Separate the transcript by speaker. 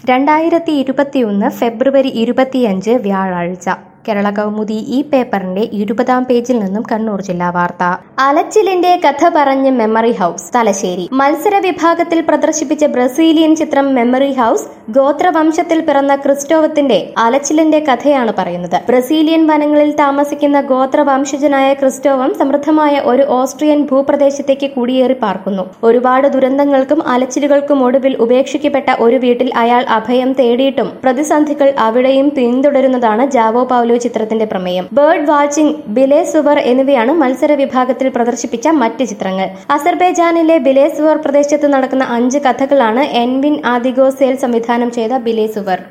Speaker 1: രണ്ടായിരത്തി ഇരുപത്തിയൊന്ന് ഫെബ്രുവരി ഇരുപത്തിയഞ്ച് വ്യാഴാഴ്ച കേരള കൗമുദി ഈ പേപ്പറിന്റെ ഇരുപതാം പേജിൽ നിന്നും കണ്ണൂർ ജില്ലാ വാർത്ത അലച്ചിലിന്റെ കഥ പറഞ്ഞ് മെമ്മറി ഹൌസ് തലശ്ശേരി മത്സര വിഭാഗത്തിൽ പ്രദർശിപ്പിച്ച ബ്രസീലിയൻ ചിത്രം മെമ്മറി ഹൌസ് ഗോത്രവംശത്തിൽ പിറന്ന ക്രിസ്റ്റോവത്തിന്റെ അലച്ചിലിന്റെ കഥയാണ് പറയുന്നത് ബ്രസീലിയൻ വനങ്ങളിൽ താമസിക്കുന്ന ഗോത്രവംശജനായ ക്രിസ്റ്റോവം സമൃദ്ധമായ ഒരു ഓസ്ട്രിയൻ ഭൂപ്രദേശത്തേക്ക് കുടിയേറി പാർക്കുന്നു ഒരുപാട് ദുരന്തങ്ങൾക്കും അലച്ചിലുകൾക്കും ഒടുവിൽ ഉപേക്ഷിക്കപ്പെട്ട ഒരു വീട്ടിൽ അയാൾ അഭയം തേടിയിട്ടും പ്രതിസന്ധികൾ അവിടെയും പിന്തുടരുന്നതാണ് ജാവോ പൗലോ ചിത്രത്തിന്റെ പ്രമേയം ബേർഡ് വാച്ചിംഗ് ബിലേസുവർ എന്നിവയാണ് മത്സര വിഭാഗത്തിൽ പ്രദർശിപ്പിച്ച മറ്റ് ചിത്രങ്ങൾ അസർബൈജാനിലെ ബിലേസുവർ പ്രദേശത്ത് നടക്കുന്ന അഞ്ച് കഥകളാണ് എൻവിൻ ആദിഗോസേൽ സംവിധാനം ചെയ്ത ബിലേസുവർ